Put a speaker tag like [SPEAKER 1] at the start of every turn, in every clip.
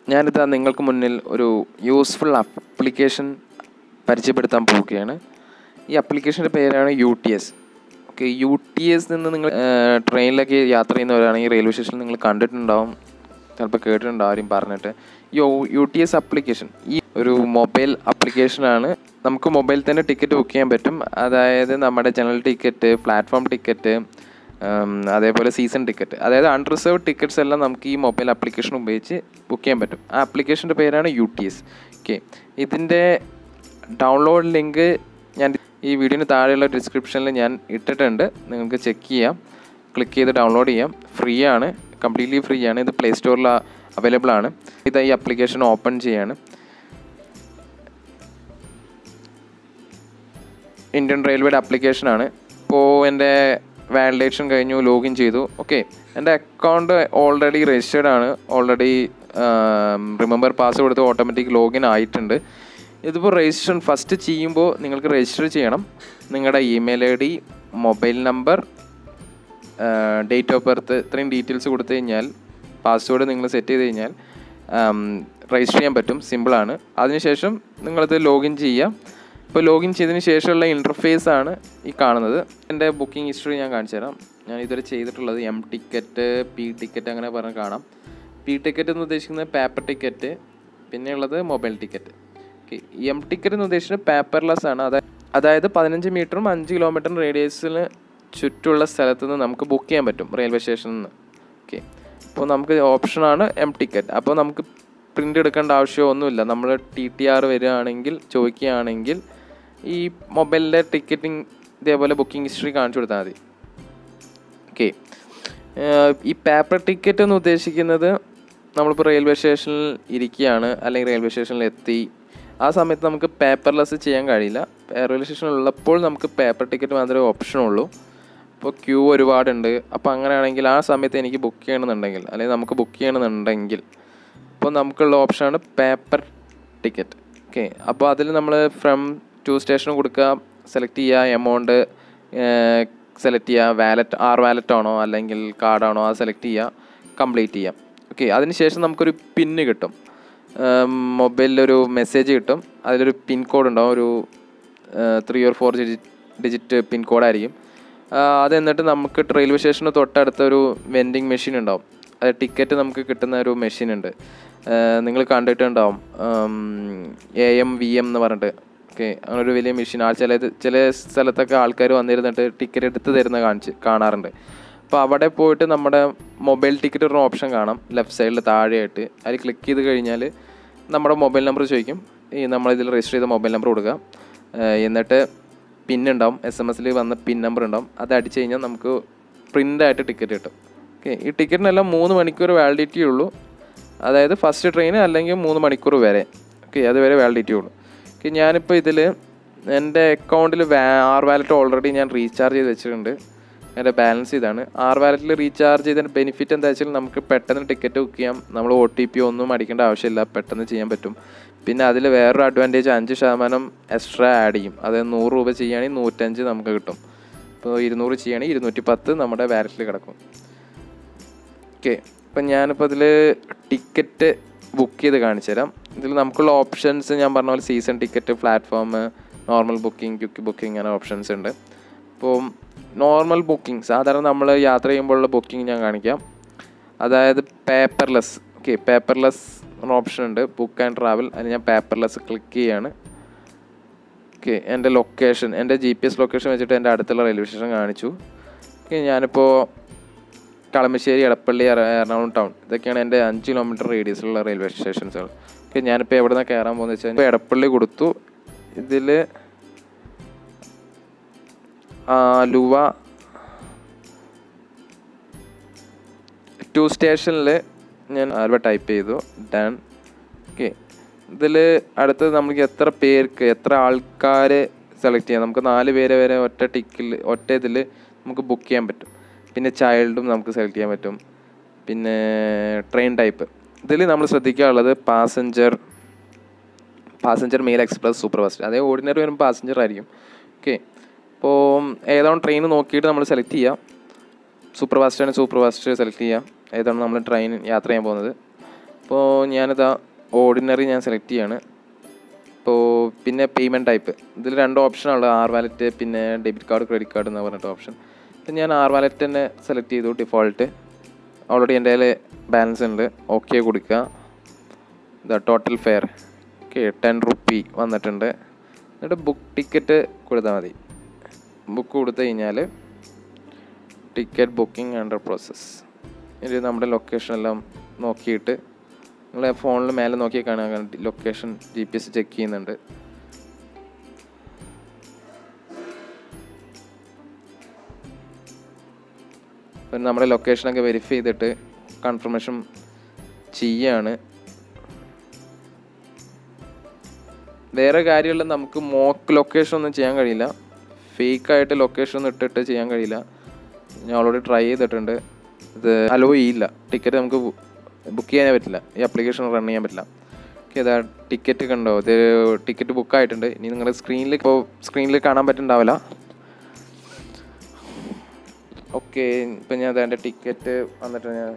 [SPEAKER 1] ഞാനിതാ നിങ്ങൾക്ക് മുന്നിൽ ഒരു യൂസ്ഫുൾ ആപ്ലിക്കേഷൻ പരിചയപ്പെടുത്താൻ പോവുകയാണ് ഈ ആപ്ലിക്കേഷൻ്റെ പേരാണ് U T S okay U T S നിന്ന് നിങ്ങൾ ട്രെയിനിലൊക്കെ യാത്ര ചെയ്യുന്നവരാണെങ്കിൽ റെയിൽവേ സ്റ്റേഷനിൽ നിങ്ങൾ കണ്ടിട്ടുണ്ടാവും ചിലപ്പോൾ കേട്ടിട്ടുണ്ടാവും ആരും പറഞ്ഞിട്ട് U U T S application ഈ ഒരു മൊബൈൽ ആപ്ലിക്കേഷനാണ് നമുക്ക് മൊബൈൽ തന്നെ ടിക്കറ്റ് ബുക്ക് ചെയ്യാൻ പറ്റും അതായത് നമ്മുടെ ജനറൽ ടിക്കറ്റ് പ്ലാറ്റ്ഫോം ടിക്കറ്റ് അതേപോലെ സീസൺ ടിക്കറ്റ് അതായത് അൺറിസർവ് ടിക്കറ്റ്സ് എല്ലാം നമുക്ക് ഈ മൊബൈൽ ആപ്ലിക്കേഷൻ ഉപയോഗിച്ച് ബുക്ക് ചെയ്യാൻ പറ്റും ആ ആപ്ലിക്കേഷൻ്റെ പേരാണ് യു ടി എസ് ഓക്കെ ഇതിൻ്റെ ഡൗൺലോഡ് ലിങ്ക് ഞാൻ ഈ വീഡിയോന് താഴെയുള്ള ഡിസ്ക്രിപ്ഷനിൽ ഞാൻ ഇട്ടിട്ടുണ്ട് നിങ്ങൾക്ക് ചെക്ക് ചെയ്യാം ക്ലിക്ക് ചെയ്ത് ഡൗൺലോഡ് ചെയ്യാം ഫ്രീ ആണ് കംപ്ലീറ്റ്ലി ഫ്രീ ആണ് ഇത് പ്ലേ സ്റ്റോറിൽ അവൈലബിൾ ആണ് ഇത് ഈ ആപ്ലിക്കേഷൻ ഓപ്പൺ ചെയ്യാണ് ഇന്ത്യൻ റെയിൽവേയുടെ ആപ്ലിക്കേഷനാണ് ഇപ്പോൾ എൻ്റെ വാലിഡേഷൻ കഴിഞ്ഞു ലോഗിൻ ചെയ്തു ഓക്കെ എൻ്റെ അക്കൗണ്ട് ഓൾറെഡി രജിസ്റ്റേർഡ് ആണ് ഓൾറെഡി റിമെമ്പർ പാസ് കൊടുത്ത് ഓട്ടോമാറ്റിക് ലോഗിൻ ആയിട്ടുണ്ട് ഇതിപ്പോൾ രജിസ്ട്രേഷൻ ഫസ്റ്റ് ചെയ്യുമ്പോൾ നിങ്ങൾക്ക് രജിസ്റ്റർ ചെയ്യണം നിങ്ങളുടെ email I D mobile number date of birth ഇത്രയും ഡീറ്റെയിൽസ് കൊടുത്തു കഴിഞ്ഞാൽ പാസ്വേഡ് നിങ്ങൾ സെറ്റ് ചെയ്ത് കഴിഞ്ഞാൽ രജിസ്റ്റർ ചെയ്യാൻ പറ്റും സിമ്പിളാണ് അതിനുശേഷം നിങ്ങളത് ലോഗിൻ ചെയ്യുക ഇപ്പോൾ ലോഗിൻ ചെയ്തതിന് ശേഷമുള്ള ഇൻ്റർഫേസ് ആണ് ഈ കാണുന്നത് എൻ്റെ ബുക്കിംഗ് ഹിസ്റ്ററി ഞാൻ കാണിച്ചു തരാം ഞാൻ ഇതുവരെ ചെയ്തിട്ടുള്ളത് എം ടിക്കറ്റ് പി ടിക്കറ്റ് അങ്ങനെ പറഞ്ഞ് കാണാം പി ടിക്കറ്റ് എന്ന് ഉദ്ദേശിക്കുന്നത് പേപ്പർ ടിക്കറ്റ് പിന്നെയുള്ളത് mobile ticket okay M ticket എന്ന് ഉദ്ദേശിക്കുന്നത് പേപ്പർലെസ് ആണ് അതായത് അതായത് പതിനഞ്ച് മീറ്ററും അഞ്ച് കിലോമീറ്ററും റേഡിയസിൽ ചുറ്റുള്ള സ്ഥലത്ത് നിന്ന് നമുക്ക് ബുക്ക് ചെയ്യാൻ പറ്റും റെയിൽവേ സ്റ്റേഷനിൽ നിന്ന് ഓക്കെ അപ്പോൾ നമുക്ക് ഓപ്ഷനാണ് എം ടിക്കറ്റ് അപ്പോൾ നമുക്ക് പ്രിൻ്റ് എടുക്കേണ്ട ആവശ്യമൊന്നുമില്ല നമ്മൾ ടി ടി ആർ വരികയാണെങ്കിൽ ചോദിക്കുകയാണെങ്കിൽ ഈ മൊബൈലിൻ്റെ ടിക്കറ്റിംഗ് ഇതേപോലെ ബുക്കിംഗ് ഹിസ്റ്ററി കാണിച്ചു കൊടുത്താൽ മതി ഓക്കെ ഈ പേപ്പർ ടിക്കറ്റ് എന്ന് ഉദ്ദേശിക്കുന്നത് നമ്മളിപ്പോൾ റെയിൽവേ സ്റ്റേഷനിൽ ഇരിക്കുകയാണ് അല്ലെങ്കിൽ റെയിൽവേ സ്റ്റേഷനിൽ എത്തി ആ സമയത്ത് നമുക്ക് പേപ്പർലെസ് ചെയ്യാൻ കഴിയില്ല റെയിൽവേ സ്റ്റേഷനിൽ ഉള്ളപ്പോൾ നമുക്ക് പേപ്പർ ടിക്കറ്റ് മാത്രമേ ഓപ്ഷൻ ഉള്ളൂ അപ്പോൾ ക്യൂ ഒരുപാടുണ്ട് അപ്പോൾ അങ്ങനെയാണെങ്കിൽ ആ സമയത്ത് എനിക്ക് ബുക്ക് ചെയ്യണമെന്നുണ്ടെങ്കിൽ അല്ലെങ്കിൽ നമുക്ക് ബുക്ക് ചെയ്യണമെന്നുണ്ടെങ്കിൽ അപ്പോൾ നമുക്കുള്ള ഓപ്ഷനാണ് പേപ്പർ ടിക്കറ്റ് ഓക്കെ അപ്പോൾ അതിൽ നമ്മൾ ഫ്രം ടു സ്റ്റേഷൻ കൊടുക്കുക സെലക്ട് ചെയ്യുക എമൗണ്ട് സെലക്ട് ചെയ്യുക വാലറ്റ് ആർ വാലറ്റ് ആണോ അല്ലെങ്കിൽ കാർഡാണോ അത് സെലക്ട് ചെയ്യുക കംപ്ലീറ്റ് ചെയ്യാം ഓക്കെ അതിനുശേഷം നമുക്കൊരു പിന്ന് കിട്ടും മൊബൈലിലൊരു മെസ്സേജ് കിട്ടും അതിലൊരു പിൻ കോഡ് ഉണ്ടാവും ഒരു three or four digit digit pin കോഡായിരിക്കും അത് എന്നിട്ട് നമുക്ക് റെയിൽവേ സ്റ്റേഷന് തൊട്ടടുത്ത ഒരു വെൻഡിങ് മെഷീൻ ഉണ്ടാവും അത് ടിക്കറ്റ് നമുക്ക് കിട്ടുന്ന ഒരു മെഷീൻ ഉണ്ട് നിങ്ങൾ കണ്ടിട്ടുണ്ടാവും എ എം വി എം എന്ന് പറഞ്ഞിട്ട് ഓക്കെ അങ്ങനെ ഒരു വലിയ മെഷീൻ ആ ചില ചില സ്ഥലത്തൊക്കെ ആൾക്കാർ വന്നിരുന്നിട്ട് ടിക്കറ്റ് എടുത്ത് തരുന്ന കാണിച്ച് കാണാറുണ്ട് അപ്പോൾ അവിടെ പോയിട്ട് നമ്മുടെ മൊബൈൽ ടിക്കറ്റ് ഒരു ഓപ്ഷൻ കാണാം ലെഫ്റ്റ് സൈഡിൽ താഴെയായിട്ട് അതിൽ ക്ലിക്ക് ചെയ്ത് കഴിഞ്ഞാൽ നമ്മുടെ മൊബൈൽ നമ്പർ ചോദിക്കും ഈ നമ്മളിതിൽ രജിസ്റ്റർ ചെയ്ത മൊബൈൽ നമ്പർ കൊടുക്കുക എന്നിട്ട് പിൻ ഉണ്ടാവും എസ് എം എസിൽ വന്ന പിൻ നമ്പർ ഉണ്ടാവും അത് അടിച്ചു കഴിഞ്ഞാൽ നമുക്ക് പ്രിൻ്റായിട്ട് ടിക്കറ്റ് കിട്ടും ഓക്കെ ഈ ടിക്കറ്റിനെല്ലാം മൂന്ന് മണിക്കൂർ വാലിഡിറ്റി ഉള്ളൂ അതായത് ഫസ്റ്റ് ട്രെയിൻ അല്ലെങ്കിൽ മൂന്ന് മണിക്കൂർ വരെ ഓക്കെ അതുവരെ വാലിഡിറ്റി ഉള്ളൂ ഓക്കെ ഞാനിപ്പോൾ ഇതിൽ എൻ്റെ അക്കൗണ്ടിൽ ആർ വാലറ്റ് ഓൾറെഡി ഞാൻ റീചാർജ് ചെയ്ത് വെച്ചിട്ടുണ്ട് എൻ്റെ ബാലൻസ് ഇതാണ് ആർ വാലറ്റിൽ റീചാർജ് ചെയ്തതിൻ്റെ ബെനിഫിറ്റ് എന്താ വെച്ചാൽ നമുക്ക് പെട്ടെന്ന് ടിക്കറ്റ് ബുക്ക് ചെയ്യാം നമ്മൾ ഒ ടി പി ഒന്നും അടിക്കേണ്ട ആവശ്യമില്ല പെട്ടെന്ന് ചെയ്യാൻ പറ്റും പിന്നെ അതിൽ വേറൊരു അഡ്വാൻറ്റേജ് അഞ്ച് ശതമാനം എക്സ്ട്രാ ആഡ് ചെയ്യും അതായത് നൂറ് രൂപ ചെയ്യുകയാണെങ്കിൽ നൂറ്റഞ്ച് നമുക്ക് കിട്ടും ഇപ്പോൾ ഇരുന്നൂറ് ചെയ്യുകയാണെങ്കിൽ ഇരുന്നൂറ്റി പത്ത് നമ്മുടെ വാലറ്റിൽ കിടക്കും ഓക്കെ ഇപ്പം ഞാനിപ്പോൾ ഇതിൽ ടിക്കറ്റ് ബുക്ക് ചെയ്ത് കാണിച്ചു തരാം ഇതിൽ നമുക്കുള്ള ഓപ്ഷൻസ് ഞാൻ പറഞ്ഞ പോലെ season ticket platform normal booking quick booking അങ്ങനെ ഓപ്ഷൻസ് ഉണ്ട് അപ്പോൾ നോർമൽ ബുക്കിംഗ് സാധാരണ നമ്മൾ യാത്ര ചെയ്യുമ്പോഴുള്ള ബുക്കിംഗ് ഞാൻ കാണിക്കാം അതായത് പേപ്പർലെസ് ഓക്കെ പേപ്പർലെസ് ഓപ്ഷൻ ഉണ്ട് ബുക്ക് ആൻഡ് ട്രാവൽ അതിന് ഞാൻ പേപ്പർലെസ് ക്ലിക്ക് ചെയ്യാണ് ഓക്കെ എൻ്റെ ലൊക്കേഷൻ എൻ്റെ ജി പി എസ് ലൊക്കേഷൻ വെച്ചിട്ട് എൻ്റെ അടുത്തുള്ള റെയിൽവേ സ്റ്റേഷൻ കാണിച്ചു ഓക്കെ ഞാനിപ്പോൾ കളമശ്ശേരി എടപ്പള്ളി എറണാകുളം ടൗൺ ഇതൊക്കെയാണ് എൻ്റെ അഞ്ച് കിലോമീറ്റർ റേഡിയസിലുള്ള റെയിൽവേ സ്റ്റേഷൻസുകൾ ഓക്കെ ഞാനിപ്പോൾ എവിടെ നിന്നാണ് കയറാൻ പോകുന്നത് വെച്ചാൽ ഇപ്പോൾ എടപ്പള്ളി കൊടുത്തു ഇതിൽ ആലുവ ടു സ്റ്റേഷനിൽ ഞാൻ ആലുവ ടൈപ്പ് ചെയ്തു ഡൺ ഓക്കെ ഇതിൽ അടുത്തത് നമുക്ക് എത്ര പേർക്ക് എത്ര ആൾക്കാർ സെലക്ട് ചെയ്യാം നമുക്ക് നാല് പേരെ വരെ ഒറ്റ ടിക്കിൽ ഒറ്റ ഇതിൽ നമുക്ക് ബുക്ക് ചെയ്യാൻ പറ്റും പിന്നെ ചൈൽഡും നമുക്ക് സെലക്ട് ചെയ്യാൻ പറ്റും പിന്നെ ട്രെയിൻ ടൈപ്പ് ഇതിൽ നമ്മൾ ശ്രദ്ധിക്കാനുള്ളത് passenger passenger mail express super fast അതേ ഓർഡിനറി വരുമ്പോൾ പാസഞ്ചർ ആയിരിക്കും ഓക്കെ അപ്പോൾ ഏതാണ് ട്രെയിൻ നോക്കിയിട്ട് നമ്മൾ സെലക്ട് ചെയ്യുക സൂപ്പർ ഫാസ്റ്റ് ആണ് സൂപ്പർ ഫാസ്റ്റ് സെലക്ട് ചെയ്യുക ഏതാണ് നമ്മൾ ട്രെയിൻ യാത്ര ചെയ്യാൻ പോകുന്നത് അപ്പോൾ ഞാനിതാ ഓർഡിനറി ഞാൻ സെലക്ട് ചെയ്യാണ് ഇപ്പോൾ പിന്നെ പേയ്മെൻറ്റ് ടൈപ്പ് ഇതിൽ രണ്ട് ഓപ്ഷനാണ് ആർ വാലറ്റ് പിന്നെ ഡെബിറ്റ് കാർഡ് ക്രെഡിറ്റ് കാർഡ് എന്ന് പറഞ്ഞിട്ട് ഓപ്ഷൻ അപ്പം ഞാൻ ആർ വാലറ്റ് തന്നെ സെലക്ട് ചെയ്തു ഡിഫോൾട്ട് ഓൾറെഡി എൻ്റെ കയ്യിൽ ബാലൻസ് ഉണ്ട് ഓക്കെ കൊടുക്കുക ഇതാ total fare okay ten rupee വന്നിട്ടുണ്ട് എന്നിട്ട് ബുക്ക് ടിക്കറ്റ് കൊടുത്താൽ മതി ബുക്ക് കൊടുത്തു കഴിഞ്ഞാൽ ടിക്കറ്റ് ബുക്കിംഗ് അണ്ടർ പ്രോസസ്സ് ഇത് നമ്മുടെ ലൊക്കേഷൻ എല്ലാം നോക്കിയിട്ട് നിങ്ങളെ ഫോണിൽ മേലെ നോക്കി കാണാൻ location G P S check ചെയ്യുന്നുണ്ട് അപ്പം നമ്മുടെ ലൊക്കേഷനൊക്കെ വെരിഫൈ ചെയ്തിട്ട് കൺഫർമേഷൻ ചെയ്യാണ് വേറെ കാര്യമുള്ള നമുക്ക് മോക്ക് ലൊക്കേഷൻ ഒന്നും ചെയ്യാൻ കഴിയില്ല ഫേക്ക് ആയിട്ട് ലൊക്കേഷൻ ഒന്നും ഇട്ടിട്ട് ചെയ്യാൻ കഴിയില്ല ഞാൻ ഓൾറെഡി ട്രൈ ചെയ്തിട്ടുണ്ട് ഇത് അലോ ചെയ്യില്ല ടിക്കറ്റ് നമുക്ക് ബുക്ക് ചെയ്യാനേ പറ്റില്ല ഈ ആപ്ലിക്കേഷൻ റൺ ചെയ്യാൻ പറ്റില്ല ഓക്കെ ഇതാ ടിക്കറ്റ് കണ്ടോ ഇത് ടിക്കറ്റ് ബുക്ക് ആയിട്ടുണ്ട് ഇനി നിങ്ങളുടെ സ്ക്രീനിൽ ഇപ്പോൾ സ്ക്രീനിൽ കാണാൻ പറ്റുന്നുണ്ടാവില്ല ഓക്കെ ഇപ്പം ഞാൻ എൻ്റെ ടിക്കറ്റ് വന്നിട്ട് ഞാൻ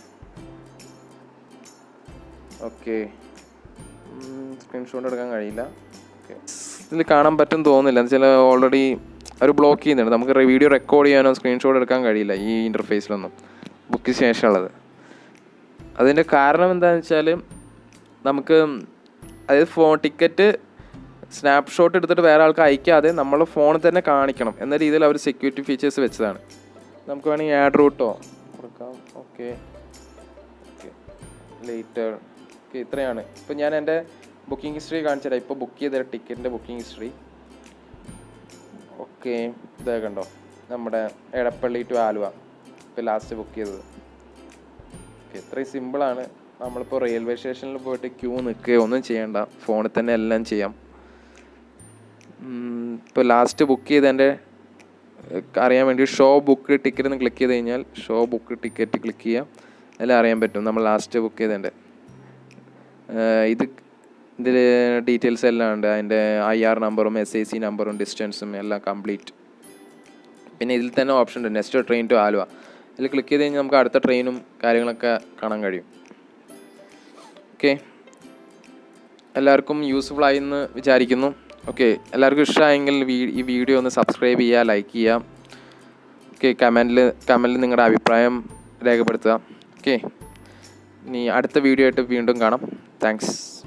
[SPEAKER 1] ഓക്കെ സ്ക്രീൻഷോട്ട് എടുക്കാൻ കഴിയില്ല ഓക്കെ ഇതിൽ കാണാൻ പറ്റും തോന്നുന്നില്ല എന്ന് വെച്ചാൽ ഓൾറെഡി അവർ ബ്ലോക്ക് ചെയ്യുന്നുണ്ട് നമുക്ക് വീഡിയോ റെക്കോർഡ് ചെയ്യാനോ സ്ക്രീൻഷോട്ട് എടുക്കാൻ കഴിയില്ല ഈ ഇൻ്റർഫേസിലൊന്നും ബുക്ക് ശേഷമുള്ളത് അതിൻ്റെ കാരണം എന്താണെന്ന് വെച്ചാൽ നമുക്ക് അതായത് ഫോൺ ടിക്കറ്റ് സ്നാപ്ഷോട്ട് എടുത്തിട്ട് വേറെ ആൾക്ക് അയക്കാതെ നമ്മൾ ഫോണിൽ തന്നെ കാണിക്കണം എന്ന രീതിയിൽ അവർ സെക്യൂരിറ്റി ഫീച്ചേഴ്സ് വെച്ചതാണ് നമുക്ക് വേണമെങ്കിൽ ആഡ് റൂട്ടോ കൊടുക്കാം ഓക്കെ ഓക്കെ ലേറ്റർ ഓക്കെ ഇത്രയാണ് ഇപ്പം ഞാൻ എൻ്റെ ബുക്കിംഗ് ഹിസ്റ്ററി കാണിച്ചുതരാം ഇപ്പോൾ ബുക്ക് ചെയ്ത ടിക്കറ്റിൻ്റെ ബുക്കിംഗ് ഹിസ്റ്ററി ഓക്കെ ഇതാ കണ്ടോ നമ്മുടെ എടപ്പള്ളി ടു ആലുവ ഇപ്പോൾ ലാസ്റ്റ് ബുക്ക് ചെയ്തത് ഓക്കെ ഇത്രയും സിമ്പിളാണ് നമ്മളിപ്പോൾ റെയിൽവേ സ്റ്റേഷനിൽ പോയിട്ട് ക്യൂ നിൽക്കുകയോ ഒന്നും ചെയ്യണ്ട ഫോണിൽ തന്നെ എല്ലാം ചെയ്യാം ഇപ്പോൾ ലാസ്റ്റ് ബുക്ക് ചെയ്തതിൻ്റെ അറിയാൻ വേണ്ടി ഷോ ബുക്ക് ടിക്കറ്റ് എന്ന് ക്ലിക്ക് ചെയ്ത് കഴിഞ്ഞാൽ ഷോ ബുക്ക് ടിക്കറ്റ് ക്ലിക്ക് ചെയ്യാം അതിൽ അറിയാൻ പറ്റും നമ്മൾ ലാസ്റ്റ് ബുക്ക് ചെയ്തതിൻ്റെ ഇത് ഇതിൽ ഡീറ്റെയിൽസ് എല്ലാം ഉണ്ട് അതിൻ്റെ ഐ ആർ നമ്പറും എസ് ഐ സി നമ്പറും ഡിസ്റ്റൻസും എല്ലാം കംപ്ലീറ്റ് പിന്നെ ഇതിൽ തന്നെ ഓപ്ഷൻ ഉണ്ട് നെക്സ്റ്റ് ട്രെയിൻ ടു ആലുവ ഇതിൽ ക്ലിക്ക് ചെയ്ത് കഴിഞ്ഞാൽ നമുക്ക് അടുത്ത ട്രെയിനും കാര്യങ്ങളൊക്കെ കാണാൻ കഴിയും ഓക്കെ എല്ലാവർക്കും യൂസ്ഫുൾ ആയി എന്ന് വിചാരിക്കുന്നു ഓക്കെ എല്ലാവർക്കും ഇഷ്ടമായെങ്കിൽ ഈ വീഡിയോ ഒന്ന് സബ്സ്ക്രൈബ് ചെയ്യുക ലൈക്ക് ചെയ്യുക ഓക്കെ കമൻറ്റിൽ കമൻറ്റിൽ നിങ്ങളുടെ അഭിപ്രായം രേഖപ്പെടുത്തുക ഓക്കെ ഇനി അടുത്ത വീഡിയോ ആയിട്ട് വീണ്ടും കാണാം താങ്ക്സ്